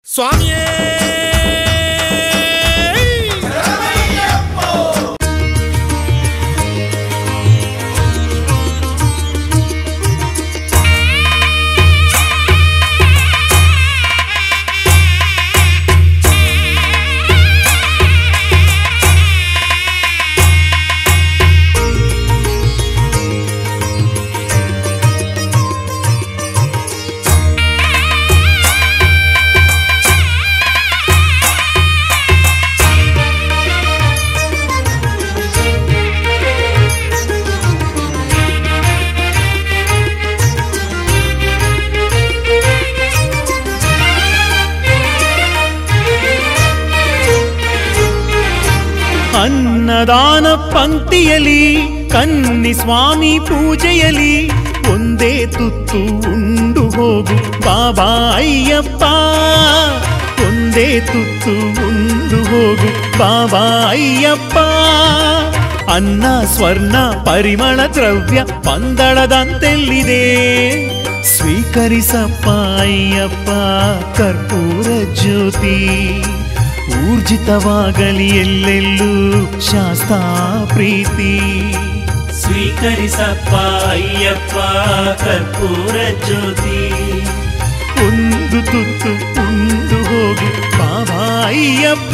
ಸ್ವಾಮಿಯೇ ಅನ್ನದಾನ ಪಂಕ್ತಿಯಲಿ ಕನ್ನಿ ಸ್ವಾಮಿ ಪೂಜೆಯಲಿ ಒಂದೇ ತುತ್ತು ಉಂಡು ಹೋಗು ಬಾಬಾ ಅಯ್ಯಪ್ಪ ಒಂದೇ ತುತ್ತು ಉಂಡು ಹೋಗು ಬಾಬಾ ಅಯ್ಯಪ್ಪ ಅನ್ನ ಸ್ವರ್ಣ ಪರಿಮಳ ದ್ರವ್ಯ ಪಂದಳದಂತೆಲ್ಲಿದೆ ಸ್ವೀಕರಿಸಪ್ಪ ಅಯ್ಯಪ್ಪ ಕರ್ಪೂರ ಜ್ಯೋತಿ ಊರ್ಜಿತವಾಗಲಿ ಎಲ್ಲೆಲ್ಲೂ ಶಾಸ್ತಾ ಪ್ರೀತಿ ಸ್ವೀಕರಿಸಪ್ಪ ಅಯ್ಯಪ್ಪ ಕರ್ಪೂರ ಜ್ಯೋತಿ ಒಂದು ತುತ್ತು ಉಂಡು ಹೋಗಿ ಬಾಬಾ ಅಯ್ಯಪ್ಪ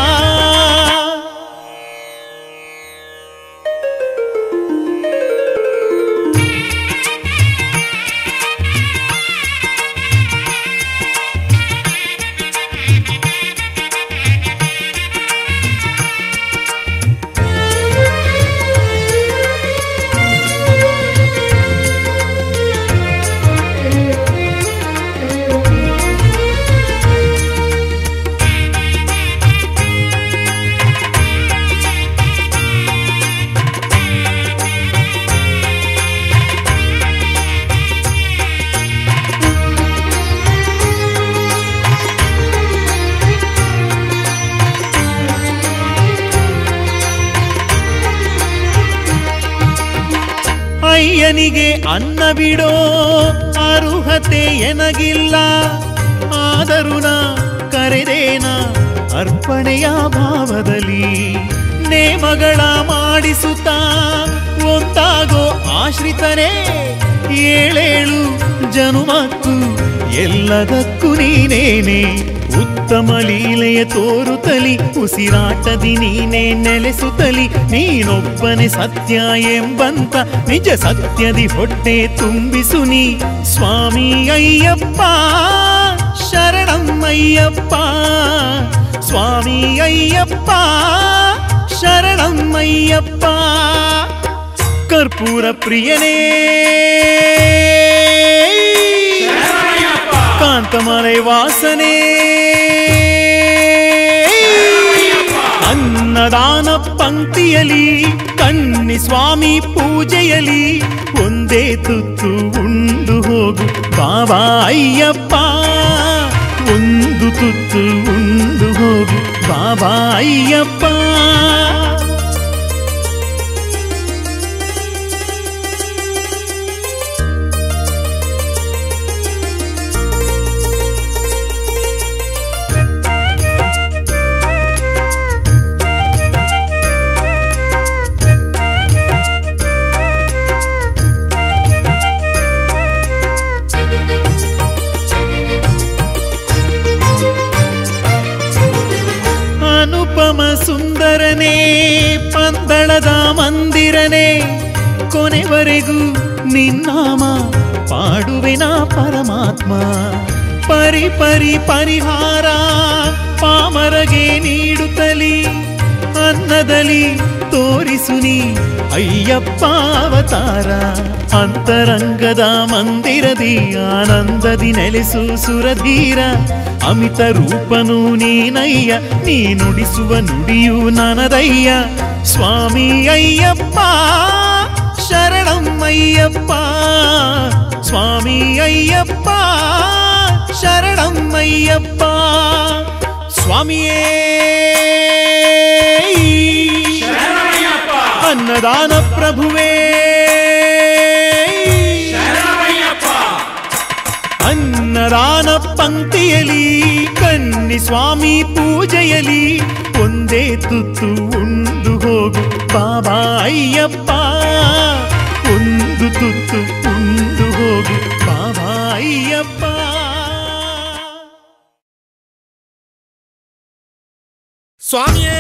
ಅಯ್ಯನಿಗೆ ಅನ್ನ ಬಿಡೋ ಅರ್ಹತೆ ಎನಗಿಲ್ಲ ಆದರೂ ನಾ ಕರೆದೇನ ಅರ್ಪಣೆಯ ಭಾವದಲ್ಲಿ ನೇಮಗಳ ಮಾಡಿಸುತ್ತಾ ಒಂದಾಗೋ ಆಶ್ರಿತನೇ ಏಳೇಳು ಜನುಮಕ್ಕೂ ಎಲ್ಲದಕ್ಕೂ ನೀನೇನೆ ಉತ್ತಮ ಲೀಲೆಯ ತೋರುತ್ತಲಿ ಉಸಿರಾಟದಿ ನೀನೇ ನೆಲೆಸುತ್ತಲಿ ನೀನೊಬ್ಬನೇ ಸತ್ಯ ಎಂಬಂತ ನಿಜ ಸತ್ಯದಿ ಹೊಟ್ಟೆ ತುಂಬಿಸು ನೀ ಸ್ವಾಮಿ ಅಯ್ಯಪ್ಪ ಶರಣಂ ಅಯ್ಯಪ್ಪ ಸ್ವಾಮಿ ಅಯ್ಯಪ್ಪ ಶರಣಂ ಅಯ್ಯಪ್ಪ ಕರ್ಪೂರ ಪ್ರಿಯನೇ ಕಾಂತಮಲೈ ವಾಸನೆ ಅನ್ನದಾನ ಪಂಕ್ತಿಯಲಿ ಕನ್ನಿ ಸ್ವಾಮಿ ಪೂಜೆಯಲಿ ಒಂದೇ ತುತ್ತು ಉಂಡು ಹೋಗು ಬಾಬಾ ಅಯ್ಯಪ್ಪ ಒಂದು ತುತ್ತು ಉಂಡು ಹೋಗು ಬಾಬಾ ಅಯ್ಯಪ್ಪ ಅನುಪಮ ಸುಂದರನೇ ಪಂದಳದ ಮಂದಿರನೇ ಕೊನೆವರೆಗೂ ನಿನ್ನಾಮ ಪಾಡುವೆನ ಪರಮಾತ್ಮ ಪರಿ ಪರಿ ಪರಿಹಾರ ಪಾಮರಗೆ ನೀಡುತ್ತಲಿ ಅನ್ನದಲ್ಲಿ ತೋರಿಸು ನೀ ಅಯ್ಯಪ್ಪ ಅವತಾರ ಅಂತರಂಗದ ಮಂದಿರದಿ ಆನಂದದಿ ನೆಲೆಸು ಸುರಧೀರ ಅಮಿತ ರೂಪನು ನೀನಯ್ಯ ನೀ ನುಡಿಸುವ ನುಡಿಯು ನನದಯ್ಯ ಸ್ವಾಮಿ ಅಯ್ಯಪ್ಪ ಶರಣಂ ಅಯ್ಯಪ್ಪ ಸ್ವಾಮಿ ಅಯ್ಯಪ್ಪ ಶರಣಂ ಅಯ್ಯಪ್ಪ ಸ್ವಾಮಿಯೇ ಅನ್ನದಾನ ಪ್ರಭುವೇ ಅನ್ನದಾನ ಪಂಕ್ತಿಯಲಿ ಕಣ್ಣ ಬರಲಿ ಸ್ವಾಮಿ ಪೂಜೆಯಲಿ ಒಂದೇ ತುತ್ತು ಉಂಡು ಹೋಗು ಬಾಬಾ ಅಯ್ಯಪ್ಪ ಒಂದು ತುತ್ತು ಉಂಡು ಹೋಗು ಬಾಬಾ ಅಯ್ಯಪ್ಪ ಸ್ವಾಮಿಯೇ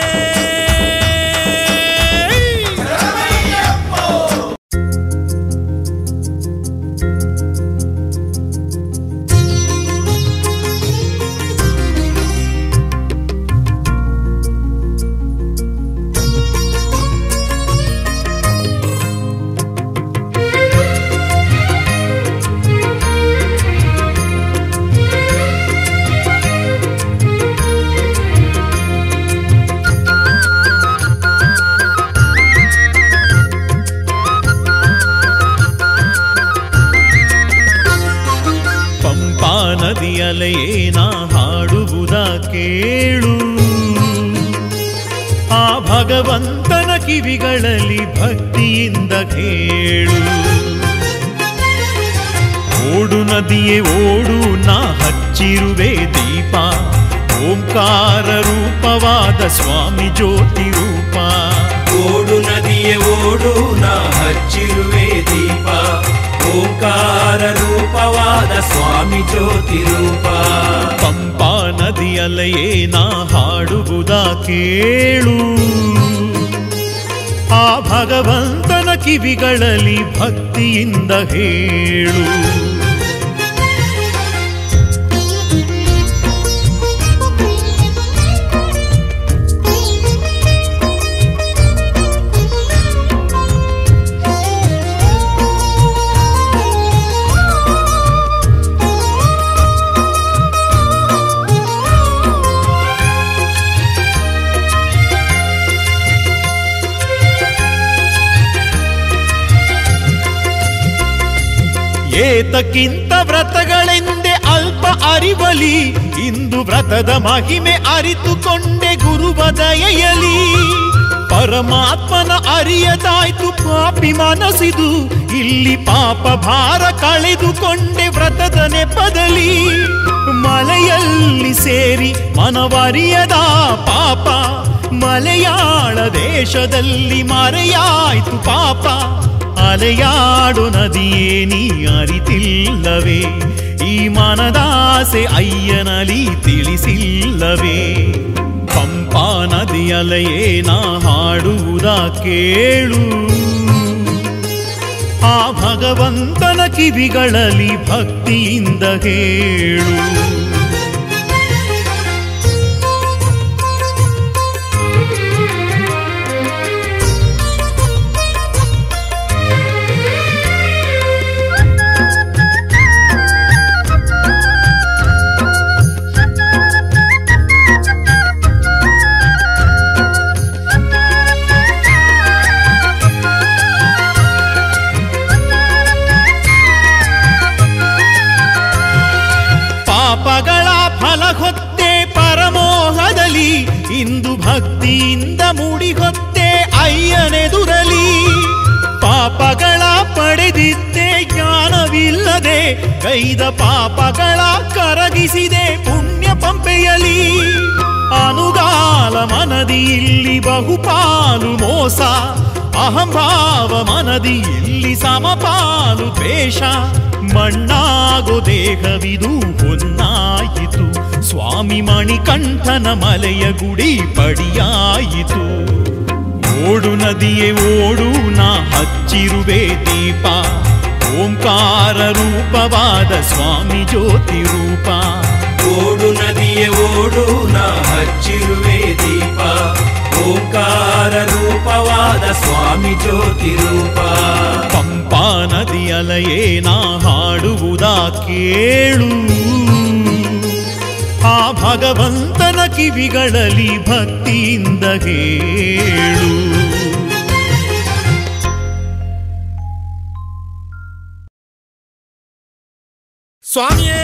ಪಂಪಾ ನದಿಯಲೆಯೇನ ಹಾಡುವುದ ಕೇಳು ಆ ಭಗವಂತನ ಕಿವಿಗಳಲ್ಲಿ ಭಕ್ತಿಯಿಂದ ಕೇಳು ಓಡು ನದಿಯೇ ಓಡು ನಾ ಹಚ್ಚಿರುವೆ ದೀಪ ಓಂಕಾರ ರೂಪವಾದ ಸ್ವಾಮಿ ಜ್ಯೋತಿ ರೂಪ ಓಡು ನದಿಯ ಓಡು ನಾ ಹಚ್ಚಿರುವೆ ದೀಪ ಓಂಕಾರ ರೂಪವಾದ ಸ್ವಾಮಿ ಜ್ಯೋತಿ ರೂಪ ಪಂಪಾ ನದಿಯಲೆಯೇನ ಹಾಡುವುದ ಕೇಳು ಆ ಭಗವಂತನ ಕಿವಿಗಳಲ್ಲಿ ಭಕ್ತಿಯಿಂದ ಹೇಳು ಏತಕ್ಕಿಂತ ವ್ರತಗಳೆಂದೆ ಅಲ್ಪ ಅರಿವಲಿ ಇಂದು ವ್ರತದ ಮಹಿಮೆ ಅರಿತುಕೊಂಡೆ ಗುರುವ ದಯೆಯಲಿ ಪರಮಾತ್ಮನ ಅರಿಯದಾಯ್ತು ಪಾಪಿ ಮನಸಿದು ಇಲ್ಲಿ ಪಾಪ ಭಾರ ಕಳೆದುಕೊಂಡೆ ವ್ರತದ ನೆಪದಲ್ಲಿ ಮಲೆಯಲ್ಲಿ ಸೇರಿ ಮನವರಿಯದ ಪಾಪ ಮಲಯಾಳ ದೇಶದಲ್ಲಿ ಮರೆಯಾಯ್ತು ಪಾಪ ಅಲೆಯಾಡು ನದಿಯೇ ನೀ ಅರಿತಿಲ್ಲವೇ ಈ ಮನದಾಸೆ ಅಯ್ಯನಲಿ ತಿಳಿಸಿಲ್ಲವೇ ಪಂಪಾ ನದಿಯಲೆಯೇನ ಹಾಡುವುದ ಕೇಳು ಆ ಭಗವಂತನ ಕಿವಿಗಳಲ್ಲಿ ಭಕ್ತಿಯಿಂದ ಹೇಳು ಪಾಪಗಳ ಫಲ ಹೊತ್ತೆ ಪರಮೋಹದಲ್ಲಿ ಇಂದು ಭಕ್ತಿಯಿಂದ ಮುಡಿಗೊತ್ತೆ ಅಯ್ಯನೆದುರಲಿ ಪಾಪಗಳ ಪಡೆದಿದ್ದೆ ಜ್ಞಾನವಿಲ್ಲದೆ ಕೈದ ಪಾಪಗಳ ಕರಗಿಸಿದೆ ಪುಣ್ಯ ಪಂಪೆಯಲಿ ಅನುಗಾಲ ಮನದಿ ಇಲ್ಲಿ ಬಹುಪಾಲು ಮೋಸ ಅಹಂಭಾವ ಮನದಿ ಇಲ್ಲಿ ಸಮಪಾಲು ದ್ವೇಷ ಮಣ್ಣಾಗೋ ದೇಹವಿದು ಹೊನ್ನಾಯಿತು ಸ್ವಾಮಿ ಮಣಿಕಂಠನ ಮಲೆಯ ಗುಡಿ ಪಡಿಯಾಯಿತು ಓಡು ನದಿಯೇ ಓಡು ನಾ ಹಚ್ಚಿರುವೆ ದೀಪ ಓಂಕಾರ ರೂಪವಾದ ಸ್ವಾಮಿ ಜ್ಯೋತಿ ರೂಪ ಓಡು ನದಿಯ ಓಡು ನಾ ಹಚ್ಚಿರುವೆ ದೀಪ ಓಂಕಾರ ರೂಪವಾದ ಸ್ವಾಮಿ ಜ್ಯೋತಿ ರೂಪ ಪಂಪಾ ನದಿಯಲಯೇನ ಹಾಡುವುದ ಕೇಳು ಆ ಭಗವಂತನ ಕಿವಿಗಳಲ್ಲಿ ಭಕ್ತಿಯಿಂದ ಹೇಳು ಸ್ವಾಮಿಯೇ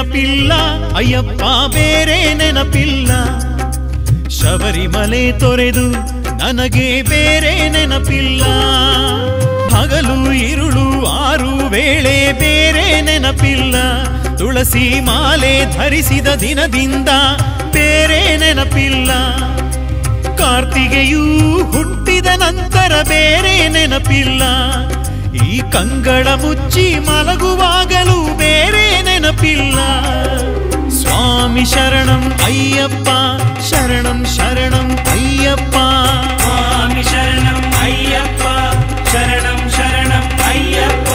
ನೆನಪಿಲ್ಲ ಅಯ್ಯಪ್ಪ ಬೇರೆ ನೆನಪಿಲ್ಲ ಶಬರಿಮಲೆ ತೊರೆದು ನನಗೆ ಬೇರೆ ನೆನಪಿಲ್ಲ ಹಗಲು ಇರುಳು ಆರು ವೇಳೆ ಬೇರೆ ನೆನಪಿಲ್ಲ ತುಳಸಿ ಮಾಲೆ ಧರಿಸಿದ ದಿನದಿಂದ ಬೇರೆ ನೆನಪಿಲ್ಲ ಕಾರ್ತಿಗೆಯೂ ಹುಟ್ಟಿದ ನಂತರ ಬೇರೆ ನೆನಪಿಲ್ಲ ಈ ಕಂಗಳ ಮುಚ್ಚಿ ಮಲಗುವಾಗಲೂ ಬೇರೆ ನೆನಪಿಲ್ಲ ಸ್ವಾಮಿ ಶರಣಂ ಅಯ್ಯಪ್ಪ ಶರಣಂ ಶರಣಂ ಅಯ್ಯಪ್ಪ ಸ್ವಾಮಿ ಶರಣಂ ಅಯ್ಯಪ್ಪ ಶರಣಂ ಶರಣಂ ಅಯ್ಯಪ್ಪ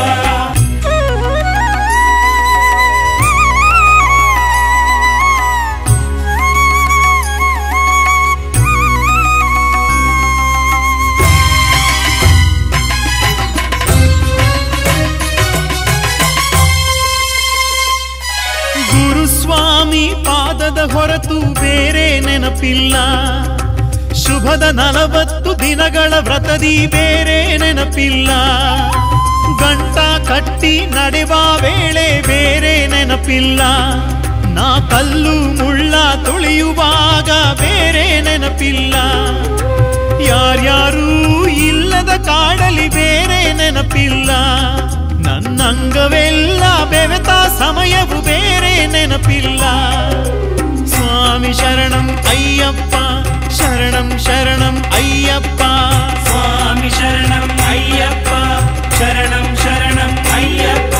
ಗುರುಸ್ವಾಮಿ ಪಾದದ ಹೊರತು ಬೇರೆ ನೆನಪಿಲ್ಲ ಶುಭದ ನಲವತ್ತು ದಿನಗಳ ವ್ರತದಿ ಬೇರೆ ನೆನಪಿಲ್ಲ ಗಂಟ ಕಟ್ಟಿ ನಡೆವ ವೇಳೆ ಬೇರೆ ನೆನಪಿಲ್ಲ ನಾ ಕಲ್ಲು ಮುಳ್ಳ ತುಳಿಯುವಾಗ ಬೇರೆ ನೆನಪಿಲ್ಲ ಯಾರ್ಯಾರೂ ಇಲ್ಲದ ಕಾಡಲಿ ಬೇರೆ ನೆನಪಿಲ್ಲ ನನ್ನಂಗವೆಲ್ಲ ಬೆವೆತ ಸಮಯವು ಬೇರೆ ನೆನಪಿಲ್ಲ ಸ್ವಾಮಿ ಶರಣಂ ಅಯ್ಯಪ್ಪ ಶರಣಂ ಶರಣಂ ಅಯ್ಯಪ್ಪ ಸ್ವಾಮಿ ಶರಣಂ ಅಯ್ಯಪ್ಪ ಶರಣಂ ಶರಣಂ ಅಯ್ಯಪ್ಪ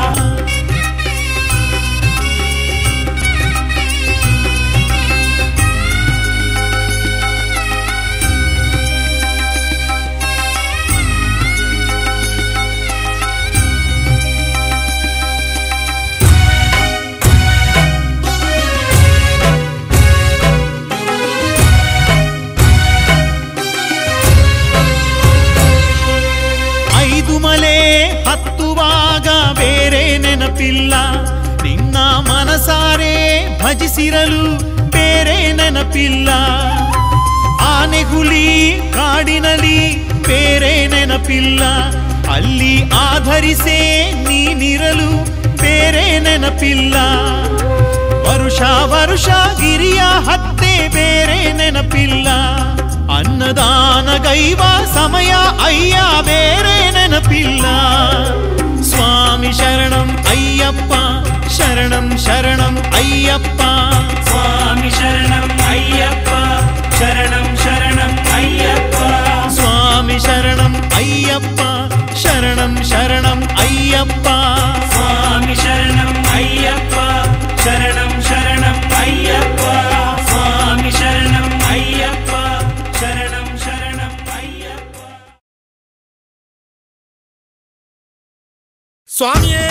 ಐದು ಮಲೆ ಹತ್ತುವಾಗ ಬೇರೆ ನೆನಪಿಲ್ಲ ನಿನ್ನ ಮನಸಾರೆ ಭಜಿಸಿರಲು ಬೇರೆ ನೆನಪಿಲ್ಲ ಆನೆ ಹುಲಿ ಕಾಡಿನಲ್ಲಿ ಬೇರೆ ನೆನಪಿಲ್ಲ ಅಲ್ಲಿ ಆಧರಿಸೇ ನೀನಿರಲು ಬೇರೆ ನೆನಪಿಲ್ಲ ವರುಷ ವರುಷ ಗಿರಿಯ ಹತ್ತೆ ಬೇರೆ ನೆನಪಿಲ್ಲ ಅನ್ನದಾನ ಗೈವ ಸಮಯ ಅಯ್ಯ ಬೇರೆ ನೆನಪಿಲ್ಲ ಸ್ವಾಮಿ ಶರಣಂ ಅಯ್ಯಪ್ಪ ಶರಣಂ ಶರಣಂ ಅಯ್ಯಪ್ಪ ಸ್ವಾಮಿ ಶರಣಂ ಅಯ್ಯಪ್ಪ ಶರಣಂ ಶರಣಂ ಅಯ್ಯಪ್ಪ ಸ್ವಾಮಿ ಶರಣಂ ಅಯ್ಯಪ್ಪ ಶರಣಂ ಶರಣಂ ಅಯ್ಯಪ್ಪ ಸ್ವಾಮಿ ಶರಣಂ ಅಯ್ಯಪ್ಪ ಶರಣಂ ಶರಣಂ ಅಯ್ಯಪ್ಪ ಸ್ವಾಮಿ ಶರಣಂ ಅಯ್ಯಪ್ಪ ಶರಣಂ ಶರಣಂ ಅಯ್ಯಪ್ಪ ಸ್ವಾಮಿಯೇ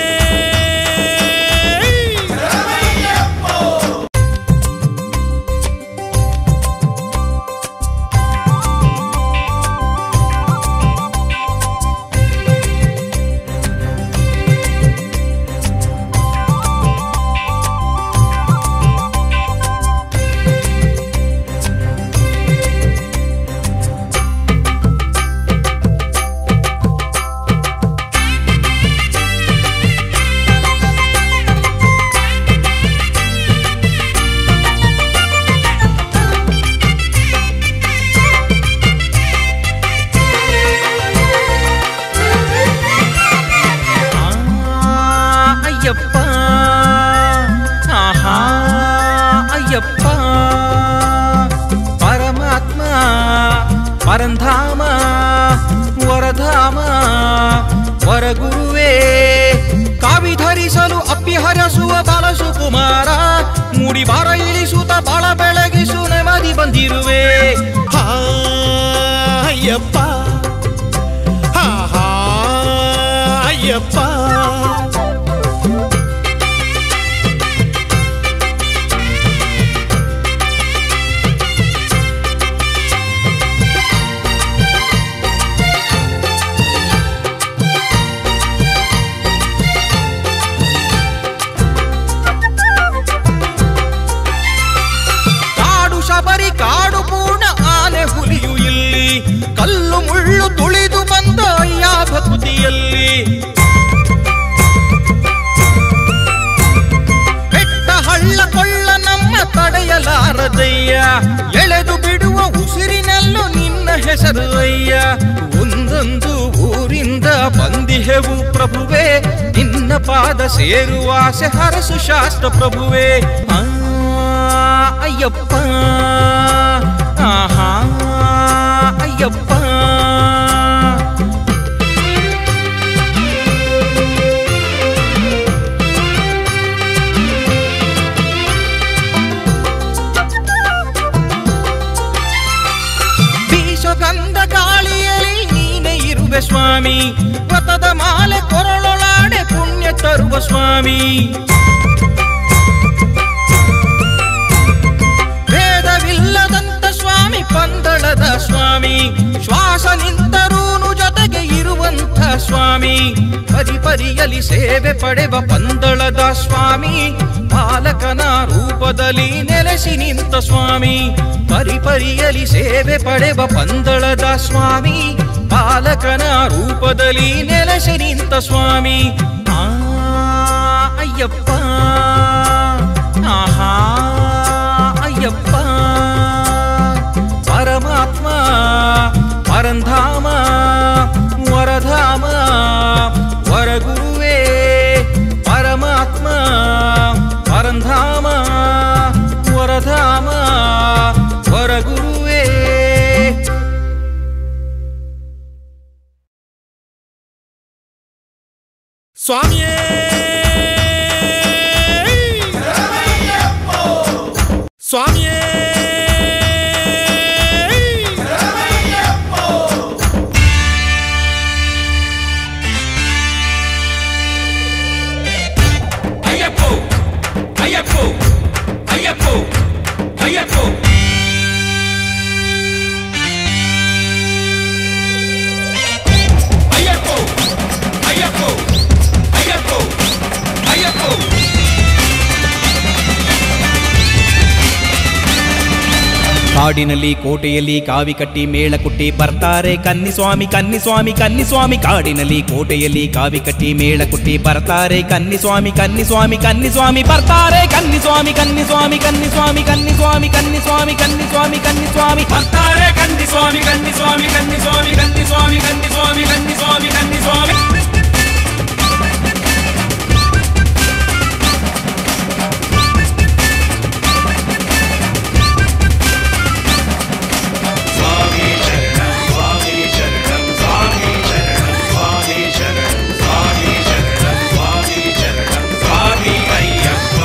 ಅಯ್ಯಪ್ಪ ಆಹಾ ಅಯ್ಯಪ್ಪ ಪರಮಾತ್ಮ ಪರಂಧಾಮ ವರಧಾಮ ವರಗುರುವೇ ಕಾವಿ ಧರಿಸಲು ಅಪ್ಪಿಹರಸುವ ಬಾಲಸು ಕುಮಾರ ಮೂಡಿ ಬಾರ ಇಳಿಸುತ್ತ ಬಾಳ ಬೆಳಗಿಸು ನೆಮ್ಮದಿ ಬಂದಿರುವೆ ಹಾ ಅಯ್ಯಪ್ಪ ಹಾ ಹಾ ಅಯ್ಯಪ್ಪ ಕಾಡು ಶಬರಿ ಕಾಡು ಪೂರ್ಣ ಆನೆ ಹುಲಿಯು ಇಲ್ಲಿ ಕಲ್ಲು ಮುಳ್ಳು ತುಳಿದು ಬಂದ ಅಯ್ಯ ಭಕ್ತಿಯಲ್ಲಿ ಹೆಸರು ಅಯ್ಯ ಒಂದೊಂದು ಊರಿಂದ ಬಂದಿಹೆವು ಪ್ರಭುವೆ ನಿನ್ನ ಪಾದ ಸೇರುವ ಆಸೆ ಹರಸು ಶಾಸ್ತ್ರ ಪ್ರಭುವೆ ಆ, ಅಯ್ಯಪ್ಪ ಆಹಾ ಅಯ್ಯಪ್ಪ ಬೀಸಗಂಧ ಗಾಳಿಯಲ್ಲಿ ನೀನೆ ಇರುವೆ ಸ್ವಾಮಿ ವ್ರತದ ಮಾಲೆ ಕೊರಳೊಳಾಡೆ ಪುಣ್ಯ ತರುವ ಸ್ವಾಮಿ ಭೇದವಿಲ್ಲದಂತ ಸ್ವಾಮಿ ಪಂದಳದ ಸ್ವಾಮಿ ಶ್ವಾಸ ನಿಂತರೂನು ಜೊತೆಗೆ ಇರುವಂಥ ಸ್ವಾಮಿ ಪರಿ ಪರಿಯಲಿ ಸೇವೆ ಪಡೆವ ಪಂದಳದ ಸ್ವಾಮಿ ಬಾಲಕನ ರೂಪದಲ್ಲಿ ನೆಲೆಸಿ ನಿಂತ ಸ್ವಾಮಿ ಪರಿ ಪರಿಯಲಿ ಸೇವೆ ಪಡೆವ ಪಂದಳದ ಸ್ವಾಮಿ ಬಾಲಕನ ರೂಪದಲ್ಲಿ ನೆಲೆಸಿ ನಿಂತ ಸ್ವಾಮಿ ಆ ಅಯ್ಯಪ್ಪ ಆಹಾ ಅಯ್ಯಪ್ಪ ಪರಮಾತ್ಮ ಪರಂಧಾಮ ವರಧಾಮ ವರಗುರುವೇ ಪರಮಾತ್ಮ ಪರಂಧಾಮ ವರಧಾಮ ವರಗುರುವೇ ಸ್ವಾಮಿಯೇ ಸ್ವಾಮಿಯೇ ಅಯ್ಯಪ್ಪೋ ಅಯ್ಯಪ್ಪೋ ಅಯ್ಯಪ್ಪೋ ಅಯ್ಯಪ್ಪೋ ಅಯ್ಯಪ್ಪೋ ಅಯ್ಯಪ್ಪೋ ಅಯ್ಯಪ್ಪೋ ಅಯ್ಯಪ್ಪೋ ಕಾಡಿನಲ್ಲಿ ಕೋಟೆಯಲ್ಲಿ ಕಾವಿ ಕಟ್ಟಿ ಮೇಳ ಕುಟ್ಟಿ ಬರ್ತಾರೆ ಕನ್ನಿಸ್ವಾಮಿ ಕನ್ನಿಸ್ವಾಮಿ ಕನ್ನಿಸ್ವಾಮಿ ಕಾಡಿನಲ್ಲಿ ಕೋಟೆಯಲ್ಲಿ ಕಾವಿ ಕಟ್ಟಿ ಮೇಳ ಕುಟ್ಟಿ ಬರ್ತಾರೆ ಕನ್ನಿಸ್ವಾಮಿ ಕನ್ನಿಸ್ವಾಮಿ ಕನ್ನಿಸ್ವಾಮಿ ಬರ್ತಾರೆ ಕನ್ನಿಸ್ವಾಮಿ ಕನ್ನಿಸ್ವಾಮಿ ಕನ್ನಿಸ್ವಾಮಿ ಕನ್ನಿಸ್ವಾಮಿ ಕನ್ನಿಸ್ವಾಮಿ ಕನ್ನಿಸ್ವಾಮಿ ಕನ್ನಿಸ್ವಾಮಿ ಬರ್ತಾರೆ ಕನ್ನಿ ಸ್ವಾಮಿ ಕನ್ನಿ ಸ್ವಾಮಿ ಕನ್ನಿ ಸ್ವಾಮಿ ಕನ್ನಿ ಸ್ವಾಮಿ ಕನ್ನಿ ಸ್ವಾಮಿ ಕನ್ನಿ ಸ್ವಾಮಿ ಕನ್ನಿ ಸ್ವಾಮಿ ಸ್ವಾಮಿ ಶರಣಂ ಸ್ವಾಮಿ ಶರಣಂ ಸ್ವಾಮಿ ಶರಣಂ ಸ್ವಾಮಿ ಶರಣಂ ಸ್ವಾಮಿ ಶರಣಂ ಸ್ವಾಮಿ ಶರಣಂ ಸ್ವಾಮಿ ಅಯ್ಯಪ್ಪ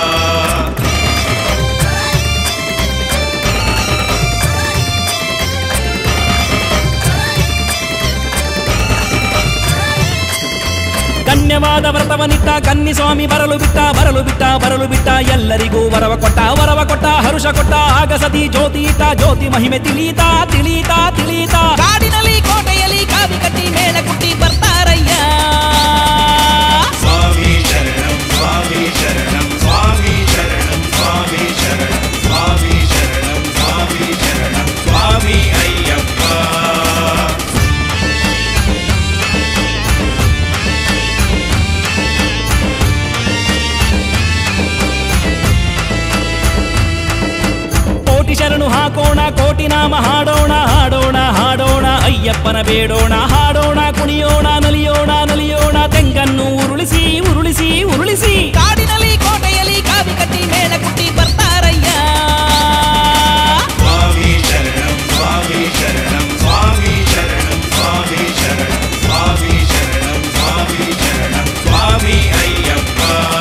ಧನ್ಯವಾದ ವ್ರತವನಿಟ್ಟ ಕನ್ನಿಸ್ವಾಮಿ ಬರಲು ಬಿಟ್ಟ ಬರಲು ಬಿಟ್ಟ ಬರಲು ಬಿಟ್ಟ ಎಲ್ಲರಿಗೂ ವರವ ಕೊಟ್ಟ ವರವ ಕೊಟ್ಟ ಹರುಷ ಕೊಟ್ಟ ಆಗ ಸತಿ ಜ್ಯೋತಿ ಇಟ್ಟ ಜ್ಯೋತಿ ಮಹಿಮೆ ತಿಳಿತಾ ತಿಳಿತಾ ತಿಳಿತಾ ಕಾಡಿನಲ್ಲಿ ಕೋಟೆಯಲ್ಲಿ ಕಾವಿ ಕಟ್ಟಿ ಮೇಳ ಕುಟ್ಟಿ ಬರ್ತಾರಯ್ಯ ಸ್ವಾಮಿ ಶರಣಂ ಸ್ವಾಮಿ ಶರಣಂ ಸ್ವಾಮಿ ಶರಣಂ ಸ್ವಾಮಿ ಶರಣಂ ಸ್ವಾಮಿ ಶರಣಂ ಸ್ವಾಮಿ ಶರಣಂ ಸ್ವಾಮಿ ಅಯ್ಯಪ್ಪ ಕೋಟಿ ಶರಣು ಹಾಕೋಣ ಕೋಟಿ ನಾಮ ಹಾಡೋಣ ಹಾಡೋಣ ಹಾಡೋಣ ಅಯ್ಯಪ್ಪನ ಬೇಡೋಣ ಹಾಡೋಣ ಕುಣಿಯೋಣ ನಲಿಯೋಣ ನಲಿಯೋಣ ತೆಂಗನ್ನು ಉರುಳಿಸಿ ಉರುಳಿಸಿ ಉರುಳಿಸಿ ಕಾಡಿನಲ್ಲಿ ಕೋಟೆಯಲ್ಲಿ ಕಾವಿ ಕಟ್ಟಿ ಮೇಳ ಕುಟ್ಟಿ ಬರ್ತಾರಯ್ಯ ಸ್ವಾಮಿ ಶರಣಂ ಸ್ವಾಮಿ ಶರಣಂ ಸ್ವಾಮಿ ಶರಣಂ ಸ್ವಾಮಿ ಶರಣಂ ಸ್ವಾಮಿ ಶರಣಂ ಸ್ವಾಮಿ ಶರಣಂ ಸ್ವಾಮಿ ಅಯ್ಯಪ್ಪ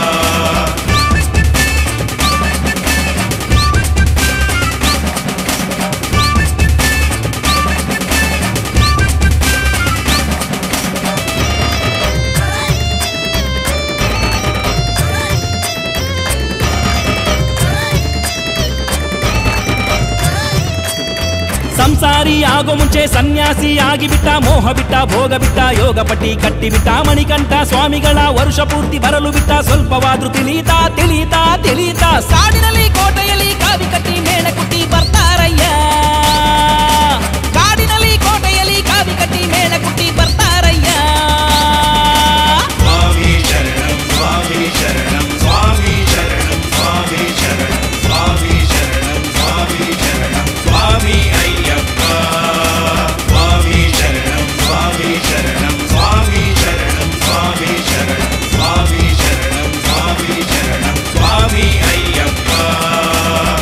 ಸಂಸಾರಿ ಆಗೋ ಮುಂಚೆ ಸನ್ಯಾಸಿ ಆಗಿ ಬಿಟ್ಟ ಮೋಹ ಬಿಟ್ಟ ಭೋಗ ಬಿಟ್ಟ ಯೋಗ ಪಟ್ಟಿ ಕಟ್ಟಿ ಬಿಟ್ಟ ಮಣಿಕಂಠ ಸ್ವಾಮಿಗಳ ವರುಷ ಪೂರ್ತಿ ಬರಲು ಬಿಟ್ಟ ಸ್ವಲ್ಪವಾದ್ರೂ ತಿಳಿತಾ ತಿಳಿತಾ ತಿಳಿತಾ ಸಾಡಿನಲ್ಲಿ ಕೋಟೆಯಲ್ಲಿ ಕಾವಿ ಕಟ್ಟಿ ಮೇಳ ಕುಟ್ಟಿ ಬರ್ತಾರಯ್ಯ ಕಾಡಿನಲ್ಲಿ ಕೋಟೆಯಲ್ಲಿ ಕಾವಿ ಕಟ್ಟಿ ಮೇಳ ಕುಟ್ಟಿ ಬರ್ತಾರಯ್ಯ ಸ್ವಾಮಿ ಶರಣಂ ಸ್ವಾಮಿ ಶರಣಂ ಸ್ವಾಮಿ ಶರಣಂ ಸ್ವಾಮಿ ಶರಣಂ ಸ್ವಾಮಿ ಶರಣಂ ಸ್ವಾಮಿ ಶರಣಂ ಸ್ವಾಮಿ ಅಯ್ಯಪ್ಪ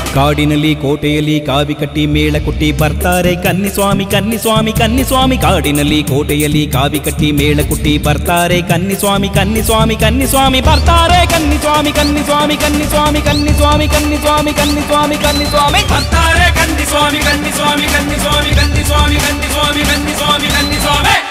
ಕಾಡಿನಲ್ಲಿ ಕೋಟೆಯಲ್ಲಿ ಕಾವಿ ಕಟ್ಟಿ ಮೇಳ ಕುಟ್ಟಿ ಬರ್ತಾರೆ ಕನ್ನಿಸ್ವಾಮಿ ಕನ್ನಿಸ್ವಾಮಿ ಕನ್ನಿಸ್ವಾಮಿ ಕಾಡಿನಲ್ಲಿ ಕೋಟೆಯಲ್ಲಿ ಕಾವಿ ಕಟ್ಟಿ ಮೇಳ ಕುಟ್ಟಿ ಬರ್ತಾರೆ ಕನ್ನಿಸ್ವಾಮಿ ಕನ್ನಿಸ್ವಾಮಿ ಕನ್ನಿಸ್ವಾಮಿ ಬರ್ತಾರೆ ಕನ್ನಿಸ್ವಾಮಿ ಕನ್ನಿಸ್ವಾಮಿ ಕನ್ನಿಸ್ವಾಮಿ ಕನ್ನಿಸ್ವಾಮಿ ಕನ್ನಿಸ್ವಾಮಿ ಕನ್ನಿಸ್ವಾಮಿ ಕನ್ನಿಸ್ವಾಮಿ ಬರ್ತಾರೆ ಕನ್ನಿ ಸ್ವಾಮಿ ಕನ್ನಿ ಸ್ವಾಮಿ ಕನ್ನಿ ಸ್ವಾಮಿ ಕನ್ನಿ ಸ್ವಾಮಿ ಕನ್ನಿ ಸ್ವಾಮಿ ಕನ್ನಿ ಸ್ವಾಮಿ ಕನ್ನಿ ಸ್ವಾಮಿ